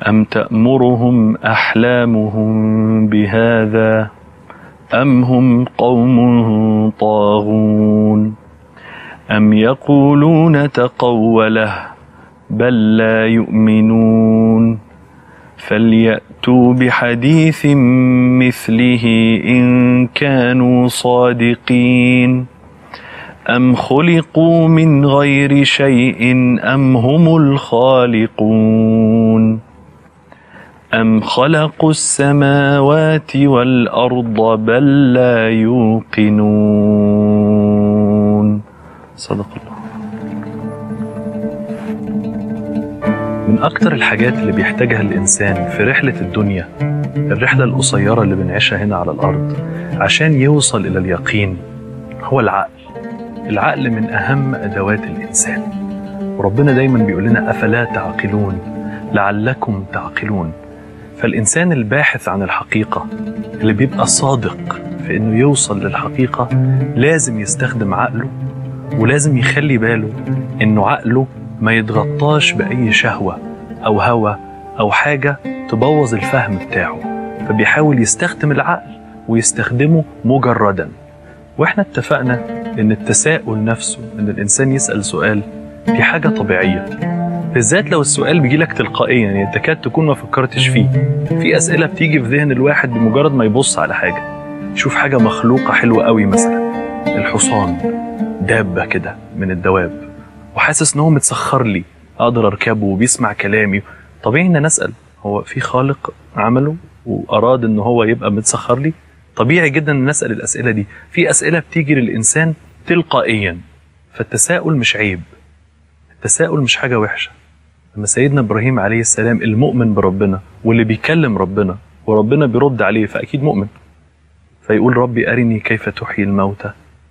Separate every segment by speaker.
Speaker 1: أم تأمرهم أحلامهم بهذا أم هم قوم طاغون أم يقولون تقوله بل لا يؤمنون فليأتوا بحديث مثله إن كانوا صادقين أم خلقوا من غير شيء أم هم الخالقون أم خلقوا السماوات والأرض بل لا يوقنون صدق الله من أكتر الحاجات اللي بيحتاجها الإنسان في رحلة الدنيا الرحلة القصيرة اللي بنعيشها هنا على الأرض عشان يوصل إلى اليقين هو العقل العقل من أهم أدوات الإنسان وربنا دايما بيقول لنا أفلا تعقلون لعلكم تعقلون فالإنسان الباحث عن الحقيقة اللي بيبقى صادق في إنه يوصل للحقيقة لازم يستخدم عقله ولازم يخلي باله إنه عقله ما يتغطاش بأي شهوة أو هوى أو حاجة تبوظ الفهم بتاعه فبيحاول يستخدم العقل ويستخدمه مجردا واحنا اتفقنا ان التساؤل نفسه ان الانسان يسال سؤال دي حاجه طبيعيه بالذات لو السؤال بيجيلك تلقائيا يعني تكاد تكون ما فكرتش فيه في اسئله بتيجي في ذهن الواحد بمجرد ما يبص على حاجه يشوف حاجه مخلوقه حلوه قوي مثلا الحصان دابه كده من الدواب وحاسس ان هو متسخر لي اقدر اركبه وبيسمع كلامي طبيعي ان نسال هو في خالق عمله واراد ان هو يبقى متسخر لي طبيعي جدا ان نسال الاسئله دي في اسئله بتيجي للانسان تلقائيا فالتساؤل مش عيب التساؤل مش حاجه وحشه لما سيدنا ابراهيم عليه السلام المؤمن بربنا واللي بيكلم ربنا وربنا بيرد عليه فاكيد مؤمن فيقول ربي ارني كيف تحيي الموتى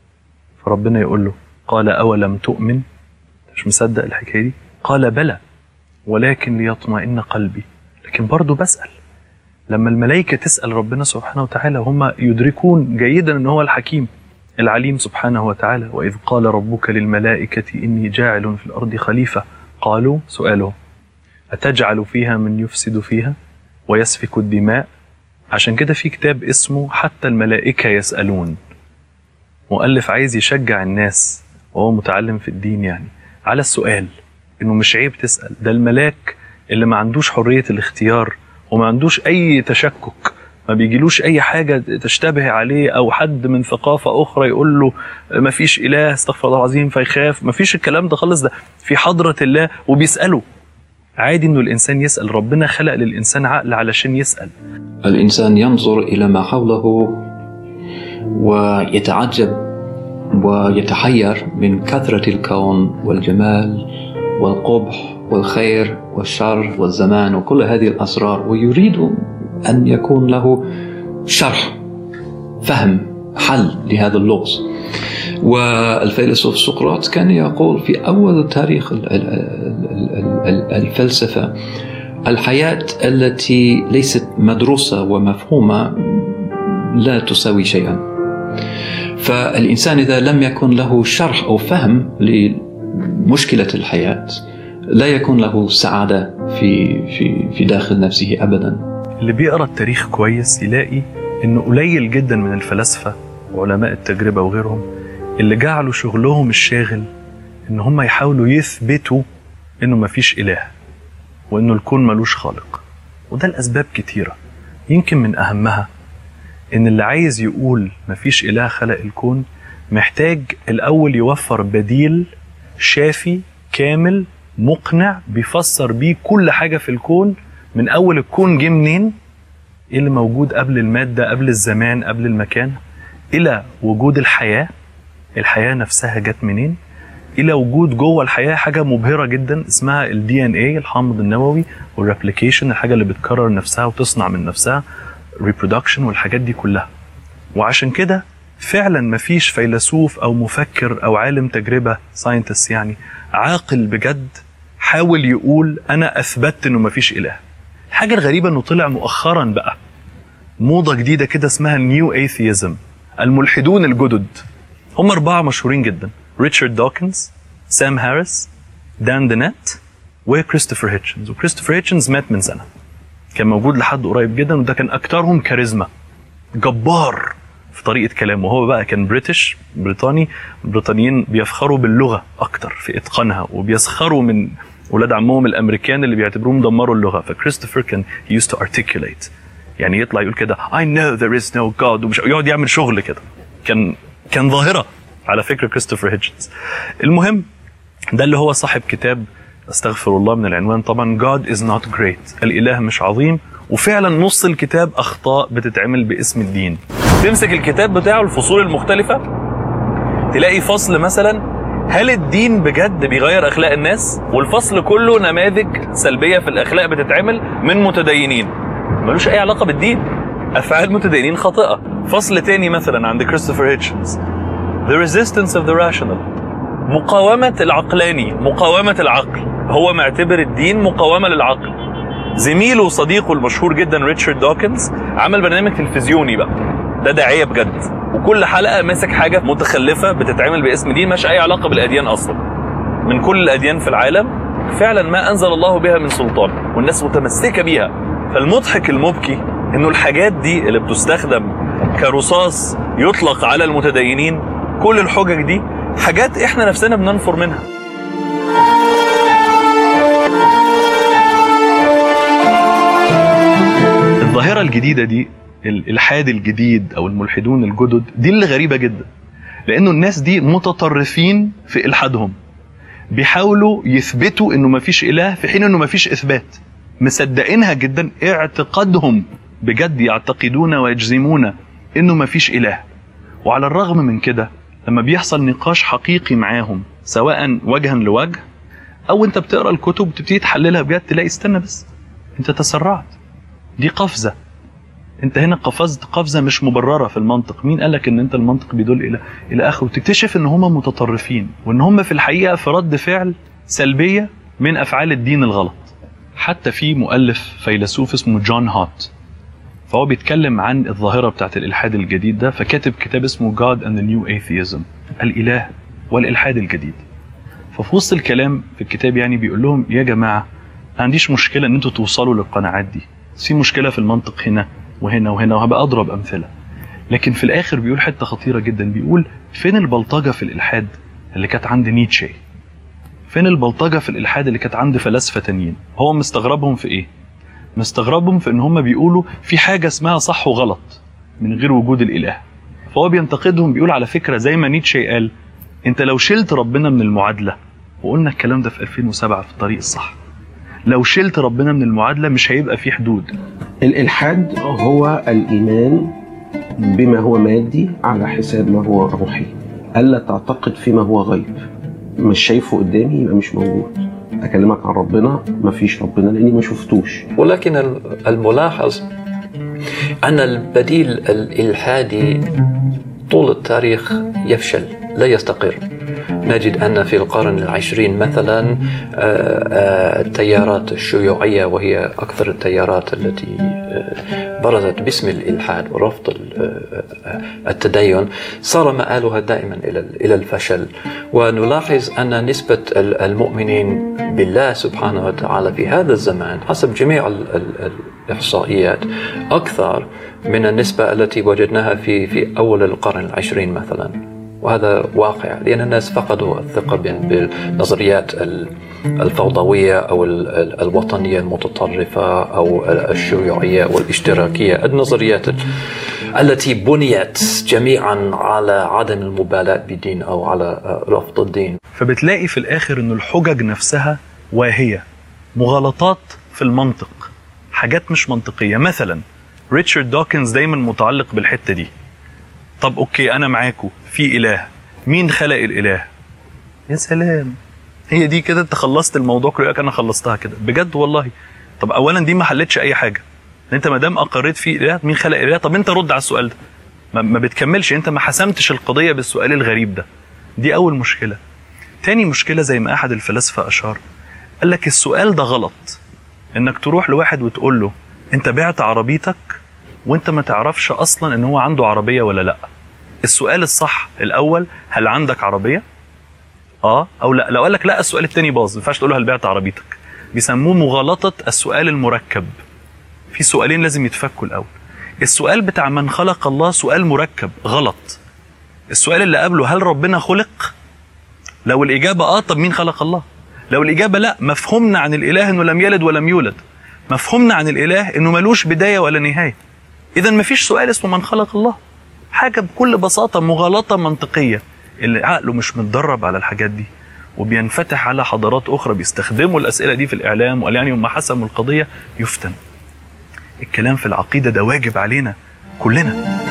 Speaker 1: فربنا يقول له قال اولم تؤمن مش مصدق الحكايه دي قال بلى ولكن ليطمئن قلبي لكن برضه بسال لما الملائكة تسأل ربنا سبحانه وتعالى هم يدركون جيدا أن هو الحكيم العليم سبحانه وتعالى وإذ قال ربك للملائكة إني جاعل في الأرض خليفة قالوا سؤاله أتجعل فيها من يفسد فيها ويسفك الدماء عشان كده في كتاب اسمه حتى الملائكة يسألون مؤلف عايز يشجع الناس وهو متعلم في الدين يعني على السؤال إنه مش عيب تسأل ده الملاك اللي ما عندوش حرية الاختيار وما عندوش اي تشكك ما بيجيلوش اي حاجه تشتبه عليه او حد من ثقافه اخرى يقول له ما فيش اله استغفر الله العظيم فيخاف ما فيش الكلام ده خالص ده في حضره الله وبيساله عادي انه الانسان يسال ربنا خلق للانسان عقل علشان يسال
Speaker 2: الإنسان ينظر إلى ما حوله ويتعجب ويتحير من كثرة الكون والجمال والقبح والخير والشر والزمان وكل هذه الأسرار ويريد أن يكون له شرح فهم حل لهذا اللغز والفيلسوف سقراط كان يقول في أول تاريخ ال- ال- ال- ال- الفلسفة الحياة التي ليست مدروسة ومفهومة لا تساوي شيئا فالإنسان إذا لم يكن له شرح أو فهم لمشكلة الحياة لا يكون له سعادة في في في داخل نفسه أبدا
Speaker 1: اللي بيقرا التاريخ كويس يلاقي انه قليل جدا من الفلاسفه وعلماء التجربه وغيرهم اللي جعلوا شغلهم الشاغل ان هم يحاولوا يثبتوا انه مفيش اله وانه الكون ملوش خالق وده الاسباب كتيره يمكن من اهمها ان اللي عايز يقول مفيش اله خلق الكون محتاج الاول يوفر بديل شافي كامل مقنع بيفسر بيه كل حاجه في الكون من اول الكون جه منين ايه اللي موجود قبل الماده قبل الزمان قبل المكان الى وجود الحياه الحياه نفسها جت منين الى وجود جوه الحياه حاجه مبهره جدا اسمها الدي ان اي الحامض النووي والريبليكيشن الحاجه اللي بتكرر نفسها وتصنع من نفسها ريبرودكشن والحاجات دي كلها وعشان كده فعلا مفيش فيلسوف او مفكر او عالم تجربه ساينتست يعني عاقل بجد حاول يقول انا اثبتت انه مفيش اله الحاجه الغريبه انه طلع مؤخرا بقى موضه جديده كده اسمها نيو ايثيزم الملحدون الجدد هم اربعه مشهورين جدا ريتشارد دوكنز سام هاريس دان دينيت وكريستوفر هيتشنز وكريستوفر هيتشنز مات من سنه كان موجود لحد قريب جدا وده كان اكترهم كاريزما جبار في طريقه كلامه هو بقى كان بريتش بريطاني البريطانيين بيفخروا باللغه اكتر في اتقانها وبيسخروا من ولاد عمهم الامريكان اللي بيعتبروهم دمروا اللغه فكريستوفر كان he used to articulate يعني يطلع يقول كده I know there is no God ومش يقعد يعمل شغل كده كان كان ظاهره على فكره كريستوفر هيتشنز المهم ده اللي هو صاحب كتاب استغفر الله من العنوان طبعا God is not great الاله مش عظيم وفعلا نص الكتاب اخطاء بتتعمل باسم الدين تمسك الكتاب بتاعه الفصول المختلفه تلاقي فصل مثلا هل الدين بجد بيغير اخلاق الناس والفصل كله نماذج سلبيه في الاخلاق بتتعمل من متدينين ملوش اي علاقه بالدين افعال متدينين خاطئه فصل تاني مثلا عند كريستوفر هيتشنز The resistance of the rational مقاومة العقلاني مقاومة العقل هو معتبر الدين مقاومة للعقل زميله وصديقه المشهور جدا ريتشارد دوكنز عمل برنامج تلفزيوني بقى ده داعية بجد وكل حلقة ماسك حاجة متخلفة بتتعمل باسم دين مش أي علاقة بالأديان أصلا من كل الأديان في العالم فعلا ما أنزل الله بها من سلطان والناس متمسكة بيها فالمضحك المبكي إنه الحاجات دي اللي بتستخدم كرصاص يطلق على المتدينين كل الحجج دي حاجات احنا نفسنا بننفر منها الظاهرة الجديدة دي الإلحاد الجديد أو الملحدون الجدد دي اللي غريبة جدا لأنه الناس دي متطرفين في إلحادهم بيحاولوا يثبتوا إنه مفيش إله في حين إنه مفيش إثبات مصدقينها جدا اعتقادهم بجد يعتقدون ويجزمون إنه مفيش إله وعلى الرغم من كده لما بيحصل نقاش حقيقي معاهم سواء وجها لوجه او انت بتقرا الكتب وتبتدي تحللها بجد تلاقي استنى بس انت تسرعت دي قفزه انت هنا قفزت قفزه مش مبرره في المنطق مين قالك ان انت المنطق بيدل الى الى اخره وتكتشف ان هم متطرفين وان هم في الحقيقه في رد فعل سلبيه من افعال الدين الغلط حتى في مؤلف فيلسوف اسمه جون هات فهو بيتكلم عن الظاهرة بتاعت الإلحاد الجديد ده فكاتب كتاب اسمه God and the New Atheism الإله والإلحاد الجديد ففي وسط الكلام في الكتاب يعني بيقول لهم يا جماعة ما عنديش مشكلة إن أنتوا توصلوا للقناعات دي بس في مشكلة في المنطق هنا وهنا وهنا وهبقى أضرب أمثلة لكن في الآخر بيقول حتة خطيرة جدا بيقول فين البلطجة في الإلحاد اللي كانت عند نيتشه فين البلطجة في الإلحاد اللي كانت عند فلاسفة تانيين هو مستغربهم في إيه مستغربهم في ان هم بيقولوا في حاجه اسمها صح وغلط من غير وجود الاله فهو بينتقدهم بيقول على فكره زي ما نيتشه قال انت لو شلت ربنا من المعادله وقلنا الكلام ده في 2007 في الطريق الصح لو شلت ربنا من المعادله مش هيبقى في حدود
Speaker 3: الالحاد هو الايمان بما هو مادي على حساب ما هو روحي الا تعتقد فيما هو غيب مش شايفه قدامي يبقى مش موجود اكلمك عن ربنا ما فيش ربنا لاني ما شفتوش
Speaker 2: ولكن الملاحظ ان البديل الالحادي طول التاريخ يفشل لا يستقر نجد أن في القرن العشرين مثلا التيارات الشيوعية وهي أكثر التيارات التي برزت باسم الإلحاد ورفض التدين صار مآلها دائما إلى الفشل ونلاحظ أن نسبة المؤمنين بالله سبحانه وتعالى في هذا الزمان حسب جميع الإحصائيات أكثر من النسبة التي وجدناها في في أول القرن العشرين مثلا وهذا واقع لأن الناس فقدوا الثقة بالنظريات الفوضوية أو الوطنية المتطرفة أو الشيوعية والاشتراكية النظريات التي بنيت جميعا على عدم المبالاة بالدين أو على رفض الدين
Speaker 1: فبتلاقي في الآخر أن الحجج نفسها واهية مغالطات في المنطق حاجات مش منطقية مثلا ريتشارد دوكنز دايما متعلق بالحتة دي طب اوكي انا معاكو في اله مين خلق الاله يا سلام هي دي كده انت خلصت الموضوع كله انا خلصتها كده بجد والله طب اولا دي ما حلتش اي حاجه انت ما دام اقريت في اله مين خلق الاله طب انت رد على السؤال ده ما, ما بتكملش انت ما حسمتش القضيه بالسؤال الغريب ده دي اول مشكله تاني مشكله زي ما احد الفلاسفه اشار قال لك السؤال ده غلط انك تروح لواحد وتقول له انت بعت عربيتك وانت ما تعرفش اصلا ان هو عنده عربيه ولا لا السؤال الصح الاول هل عندك عربيه اه او لا لو قال لك لا السؤال الثاني باظ ما ينفعش تقول له هل بعت عربيتك بيسموه مغالطه السؤال المركب في سؤالين لازم يتفكوا الاول السؤال بتاع من خلق الله سؤال مركب غلط السؤال اللي قبله هل ربنا خلق لو الاجابه اه طب مين خلق الله لو الاجابه لا مفهومنا عن الاله انه لم يلد ولم يولد مفهومنا عن الاله انه ملوش بدايه ولا نهايه اذا مفيش سؤال اسمه من خلق الله حاجه بكل بساطه مغالطه منطقيه اللي عقله مش متدرب على الحاجات دي وبينفتح على حضارات اخرى بيستخدموا الاسئله دي في الاعلام وقال يعني هم حسموا القضيه يفتن الكلام في العقيده ده واجب علينا كلنا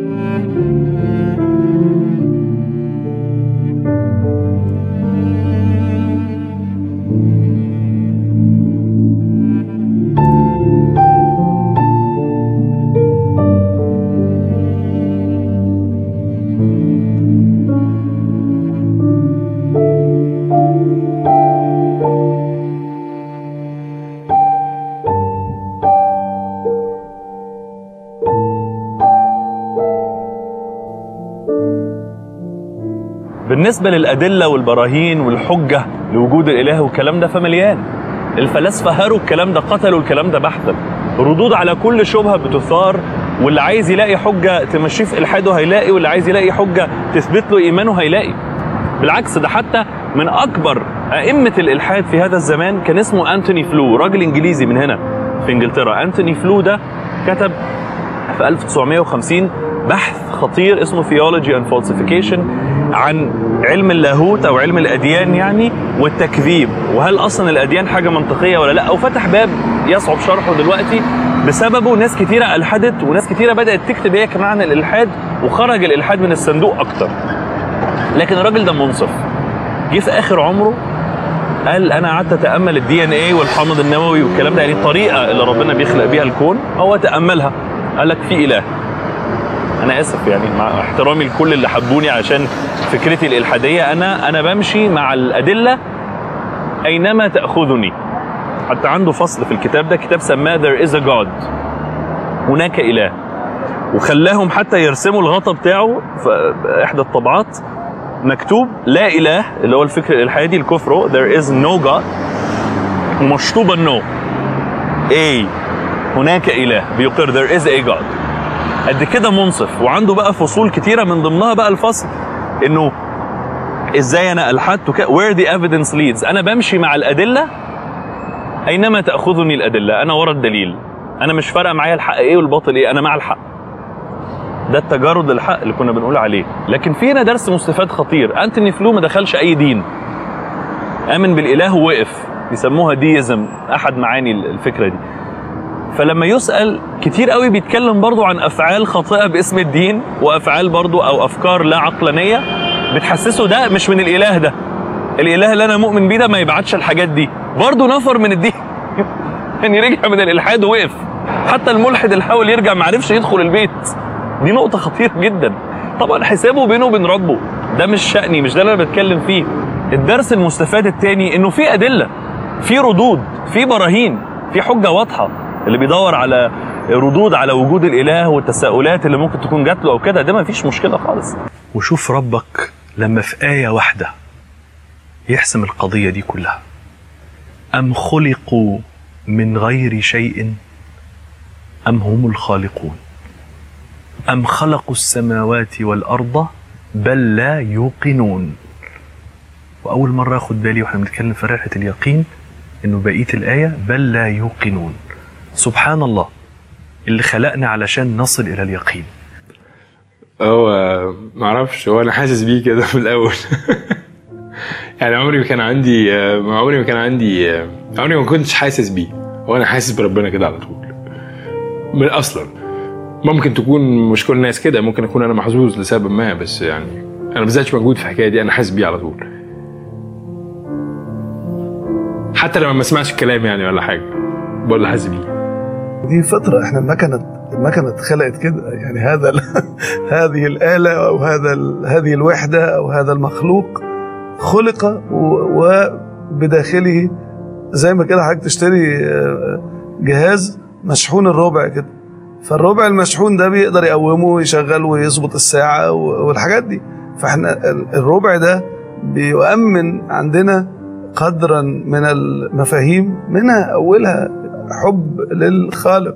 Speaker 1: بالنسبة للأدلة والبراهين والحجة لوجود الإله والكلام ده فمليان الفلاسفة هروا الكلام ده قتلوا الكلام ده بحثا ردود على كل شبهة بتثار واللي عايز يلاقي حجة تمشيه في إلحاده هيلاقي واللي عايز يلاقي حجة تثبت له إيمانه هيلاقي بالعكس ده حتى من أكبر أئمة الإلحاد في هذا الزمان كان اسمه أنتوني فلو راجل إنجليزي من هنا في إنجلترا أنتوني فلو ده كتب في 1950 بحث خطير اسمه Theology and Falsification عن علم اللاهوت او علم الاديان يعني والتكذيب وهل اصلا الاديان حاجه منطقيه ولا لا وفتح باب يصعب شرحه دلوقتي بسببه ناس كتيره الحدت وناس كتيره بدات تكتب هي كمان عن الالحاد وخرج الالحاد من الصندوق اكتر لكن الراجل ده منصف جه في اخر عمره قال انا قعدت اتامل الدي ان ايه والحامض النووي والكلام ده يعني الطريقه اللي ربنا بيخلق بيها الكون هو تاملها قال لك في اله انا اسف يعني مع احترامي لكل اللي حبوني عشان فكرتي الالحاديه انا انا بمشي مع الادله اينما تاخذني حتى عنده فصل في الكتاب ده كتاب سماه there is a God هناك اله وخلاهم حتى يرسموا الغطا بتاعه في احدى الطبعات مكتوب لا اله اللي هو الفكر الالحادي الكفر there is no God ومشطوبه no اي هناك اله بيقر there is a God قد كده منصف وعنده بقى فصول كتيره من ضمنها بقى الفصل انه ازاي انا الحدت وك... where the evidence leads انا بمشي مع الادله اينما تاخذني الادله انا ورا الدليل انا مش فارقه معايا الحق ايه والباطل ايه انا مع الحق ده التجرد للحق اللي كنا بنقول عليه لكن في هنا درس مستفاد خطير انتوني فلو ما دخلش اي دين امن بالاله ووقف يسموها ديزم احد معاني الفكره دي فلما يسأل كتير قوي بيتكلم برضو عن أفعال خاطئة باسم الدين وأفعال برضو أو أفكار لا عقلانية بتحسسه ده مش من الإله ده الإله اللي أنا مؤمن بيه ده ما يبعتش الحاجات دي برضو نفر من الدين يعني رجع من الإلحاد ووقف حتى الملحد اللي حاول يرجع ما عرفش يدخل البيت دي نقطة خطيرة جدا طبعا حسابه بينه وبين ربه ده مش شأني مش ده اللي أنا بتكلم فيه الدرس المستفاد التاني إنه في أدلة في ردود في براهين في حجة واضحة اللي بيدور على ردود على وجود الاله والتساؤلات اللي ممكن تكون جات له او كده ده ما فيش مشكله خالص وشوف ربك لما في ايه واحده يحسم القضيه دي كلها ام خلقوا من غير شيء ام هم الخالقون ام خلقوا السماوات والارض بل لا يوقنون واول مره اخد بالي واحنا بنتكلم في رحله اليقين انه بقيه الايه بل لا يوقنون سبحان الله اللي خلقنا علشان نصل الى اليقين
Speaker 4: هو معرفش هو انا حاسس بيه كده في الاول يعني عمري ما كان عندي عمري ما كان عندي عمري ما كنتش حاسس بيه هو انا حاسس بربنا كده على طول من اصلا ممكن تكون مش كل الناس كده ممكن اكون انا محظوظ لسبب ما بس يعني انا ما بذاتش موجود في الحكايه دي انا حاسس بيه على طول حتى لما ما اسمعش الكلام يعني ولا حاجه بقول حاسس بيه
Speaker 5: دي فطرة احنا المكنة المكنة اتخلقت كده يعني هذا هذه الآلة أو هذا هذه الوحدة أو هذا المخلوق خلق وبداخله زي ما كده حضرتك تشتري جهاز مشحون الربع كده فالربع المشحون ده بيقدر يقومه ويشغل ويظبط الساعة والحاجات دي فاحنا الربع ده بيؤمن عندنا قدرا من المفاهيم منها أولها حب للخالق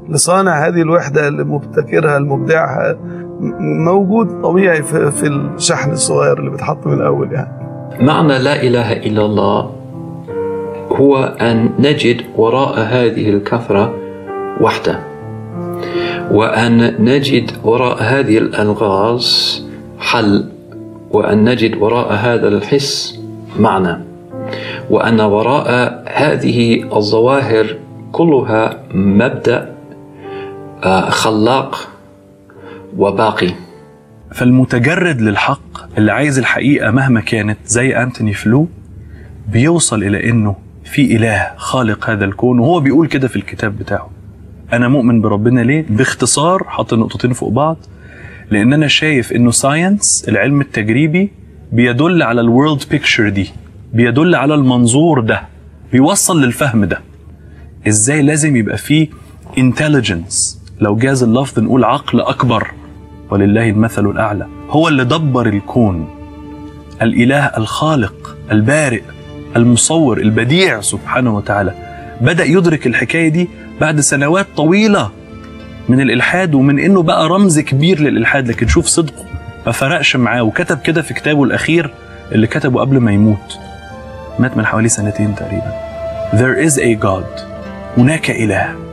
Speaker 5: لصانع هذه الوحدة اللي مبتكرها المبدعها م- موجود طبيعي في, في الشحن الصغير اللي بيتحط من الأول يعني
Speaker 2: معنى لا اله الا الله هو ان نجد وراء هذه الكثره وحده وان نجد وراء هذه الالغاز حل وان نجد وراء هذا الحس معنى وان وراء هذه الظواهر كلها مبدا آه، خلاق وباقي
Speaker 1: فالمتجرد للحق اللي عايز الحقيقة مهما كانت زي أنتوني فلو بيوصل إلى إنه في إله خالق هذا الكون وهو بيقول كده في الكتاب بتاعه أنا مؤمن بربنا ليه؟ باختصار حط النقطتين فوق بعض لأن أنا شايف إنه ساينس العلم التجريبي بيدل على الورلد بيكتشر دي بيدل على المنظور ده بيوصل للفهم ده ازاي لازم يبقى فيه intelligence لو جاز اللفظ نقول عقل اكبر ولله المثل الاعلى هو اللي دبر الكون الاله الخالق البارئ المصور البديع سبحانه وتعالى بدا يدرك الحكايه دي بعد سنوات طويله من الالحاد ومن انه بقى رمز كبير للالحاد لكن شوف صدقه ما فرقش معاه وكتب كده في كتابه الاخير اللي كتبه قبل ما يموت مات من حوالي سنتين تقريبا There is a God هناك إله